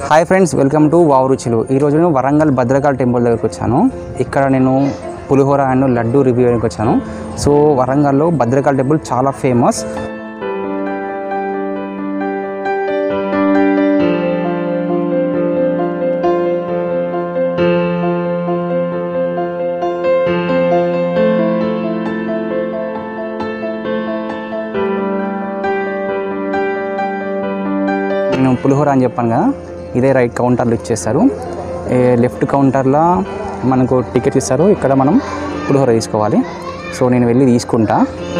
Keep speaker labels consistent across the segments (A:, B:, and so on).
A: Hi friends welcome to wow రుచులు ఈరోజు నేను వరంగల్ భద్రకాళి టెంపుల్ దగ్గరికి వచ్చాను ఇక్కడ నేను పులిహోర అండ్ లడ్డు రివ్యూ చేయడానికి వచ్చాను సో వరంగల్లో భద్రకాళి టెంపుల్ చాలా ఫేమస్ నేను పులిహోర అని చెప్పాను కదా ఇదే రైట్ కౌంటర్లో ఇచ్చేస్తారు ఏ లెఫ్ట్ కౌంటర్లో మనకు టికెట్ ఇస్తారు ఇక్కడ మనం పులిహోర తీసుకోవాలి సో నేను వెళ్ళి తీసుకుంటా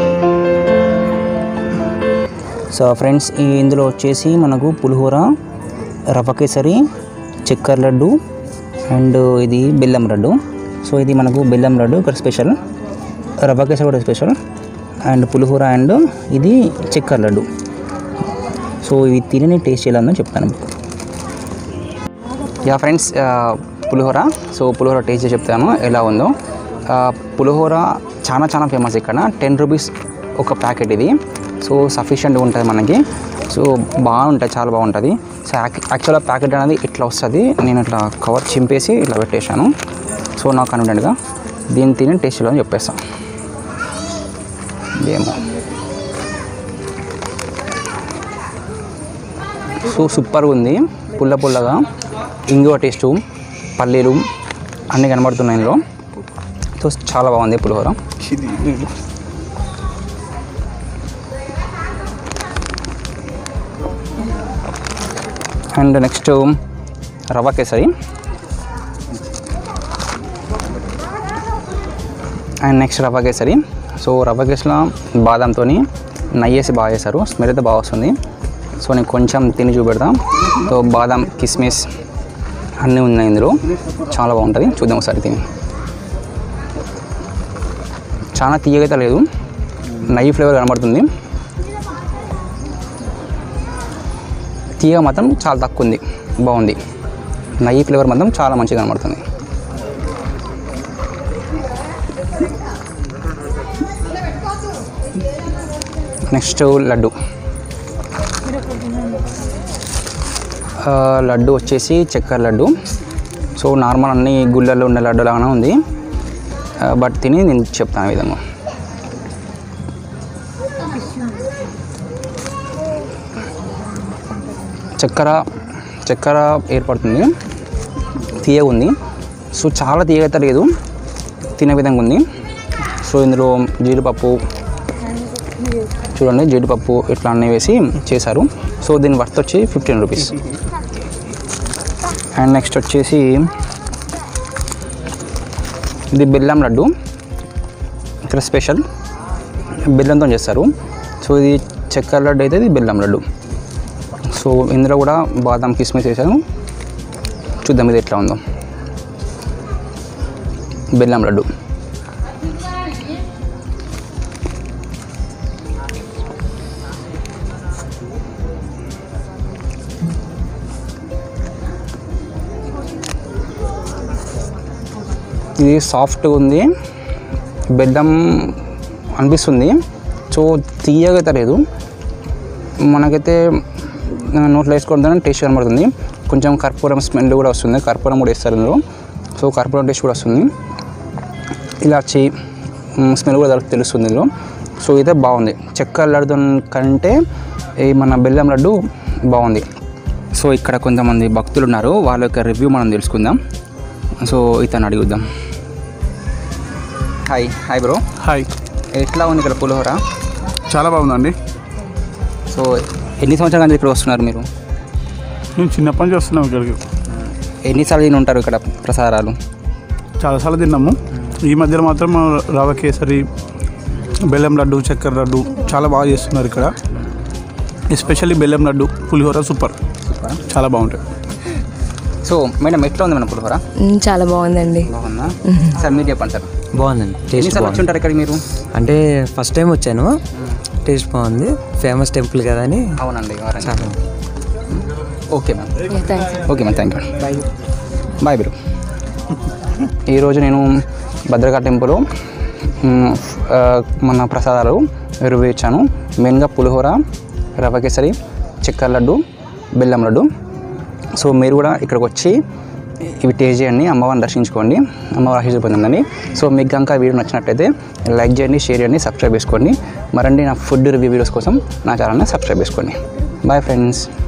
A: సో ఫ్రెండ్స్ ఈ ఇందులో వచ్చేసి మనకు పులిహోర రవ్వ కేసరి చక్కెర లడ్డు అండ్ ఇది బెల్లం లడ్డు సో ఇది మనకు బెల్లం లడ్డు ఇక్కడ స్పెషల్ రవ్వ కేసరి కూడా స్పెషల్ అండ్ పులిహోర అండ్ ఇది చక్కెర లడ్డు సో ఇవి తిని టేస్ట్ చేయాలని చెప్తాను మీకు యా ఫ్రెండ్స్ ఆ, పులిహోర సో పులిహోర టేస్ట్ చేసి చెప్తాను ఎలా ఉందో ఆ, పులిహోర చాలా చాలా ఫేమస్ ఇక్కడ టెన్ రూపీస్ ఒక ప్యాకెట్ ఇది సో సఫిషియెంట్గా ఉంటుంది మనకి సో బాగుంటుంది చాలా బాగుంటుంది సో యాక్చువల్గా ప్యాకెట్ అనేది ఇట్లా వస్తుంది నేను ఇట్లా కవర్ చింపేసి ఇట్లా పెట్టేశాను సో నాకు కన్వీనియంట్గా దీన్ని తిని టేస్ట్ చేయాలని చెప్పేస్తాను ఏమో సో సూపర్గా ఉంది పుల్ల పుల్లగా ఇంగువ టేస్టు పల్లీలు అన్నీ కనబడుతున్నాయి ఇందులో సో చాలా బాగుంది పులిహోర అండ్ నెక్స్ట్ రవ్వ కేసరి అండ్ నెక్స్ట్ రవ్వ కేసరి సో రవ్వ కేసరిలో బాదంతో నెయ్యి వేసి బాగా చేశారు స్మెల్ అయితే బాగా వస్తుంది సో నేను కొంచెం తిని చూపెడతాం సో బాదం కిస్మిస్ అన్నీ ఉన్నాయి ఇందులో చాలా బాగుంటుంది చూద్దాం ఒకసారి తిని చాలా తీయగైతే లేదు నెయ్యి ఫ్లేవర్ కనబడుతుంది తీయ మాత్రం చాలా తక్కువ ఉంది బాగుంది నెయ్యి ఫ్లేవర్ మాత్రం చాలా మంచిగా కనబడుతుంది నెక్స్ట్ లడ్డు ఆ, లడ్డు వచ్చేసి చక్కెర లడ్డు సో నార్మల్ అన్ని గుళ్ళల్లో ఉండే లడ్డు లాగానే ఉంది ఆ, బట్ తిని నేను చెప్తాను ఈ విధంగా చక్కెర చక్కెర ఏర్పడుతుంది తీయగా ఉంది సో చాలా తీయగైతే లేదు తినే విధంగా ఉంది సో ఇందులో జీడిపప్పు చూడండి జీడిపప్పు ఇట్లా అన్నీ వేసి చేశారు సో దీని వర్త్ వచ్చి ఫిఫ్టీన్ రూపీస్ అండ్ నెక్స్ట్ వచ్చేసి ఇది బెల్లం లడ్డు ఇక్కడ స్పెషల్ బెల్లంతో చేస్తారు సో ఇది చక్కెర లడ్డు అయితే ఇది బెల్లం లడ్డు సో ఇందులో కూడా బాదం కిస్మిస్ వేసాను చూద్దాం ఇది ఎట్లా ఉందో బెల్లం లడ్డు ఇది సాఫ్ట్గా ఉంది బెల్లం అనిపిస్తుంది సో తీయగా అయితే లేదు మనకైతే ఆ, నోట్లో వేసుకోవడం టేస్ట్ కనబడుతుంది కొంచెం కర్పూరం స్మెల్ కూడా వస్తుంది కర్పూరం కూడా వేస్తారు ఇందులో సో కర్పూరం టేస్ట్ కూడా వస్తుంది ఇలాచి స్మెల్ కూడా తెలు- తెలుస్తుంది ఇందులో సో ఇదే బాగుంది చక్కెర లడ్డు కంటే ఈ మన బెల్లం లడ్డు బాగుంది సో ఇక్కడ కొంతమంది భక్తులు ఉన్నారు వాళ్ళ యొక్క రివ్యూ మనం తెలుసుకుందాం సో ఇతను అడుగుద్దాం హాయ్ హాయ్ బ్రో
B: హాయ్
A: ఎట్లా ఉంది ఇక్కడ పులిహోర
B: చాలా బాగుందండి
A: సో ఎన్ని సంవత్సరాల నుంచి ఇక్కడ వస్తున్నారు మీరు
B: నేను చిన్నప్పటి నుంచి వస్తున్నాం ఇక్కడికి
A: ఎన్నిసార్లు తిని ఉంటారు ఇక్కడ ప్రసాదాలు
B: చాలాసార్లు తిన్నాము ఈ మధ్యలో మాత్రం రవ కేసరి బెల్లం లడ్డు చక్కెర లడ్డు చాలా బాగా చేస్తున్నారు ఇక్కడ ఎస్పెషల్లీ బెల్లం లడ్డు పులిహోర సూపర్ చాలా బాగుంటాయి
A: సో మేడం ఎట్లా ఉంది మన పులిహోర
C: మ్, చాలా బాగుందండి
A: బాగుందా సార్ మీరు చెప్పండి సార్
D: బాగుందండి టేస్ట్
A: ఎన్నిసార్లు వచ్చి
D: బాగుంది
A: ఉంటారు ఇక్కడికి మీరు
D: అంటే ఫస్ట్ టైం వచ్చాను టేస్ట్ బాగుంది ఫేమస్ టెంపుల్ కదా అని
A: అవునండి వారంగల్.
D: చాలా
A: okay ma'am
C: thanks
A: okay ma'am thank you bye bye bro ఈరోజు నేను భద్రకా టెంపుల్ మ్, ఆ, మన ప్రసాదాలు రివ్యూ ఇచ్చాను మెయిన్గా పులిహోర రవ్వ కేసరి చక్కెర లడ్డు బెల్లం లడ్డు సో మీరు కూడా ఇక్కడికి వచ్చి ఇవి టేస్ట్ చేయండి అమ్మవారిని దర్శించుకోండి అమ్మవారి ఆశీస్సు పొందండి సో మీకు కనుక వీడియో నచ్చినట్టయితే లైక్ చేయండి షేర్ చేయండి సబ్స్క్రైబ్ చేసుకోండి మరండి నా ఫుడ్ రివ్యూ వీడియోస్ కోసం నా ఛానల్ని సబ్స్క్రైబ్ చేసుకోండి బాయ్ ఫ్రెండ్స్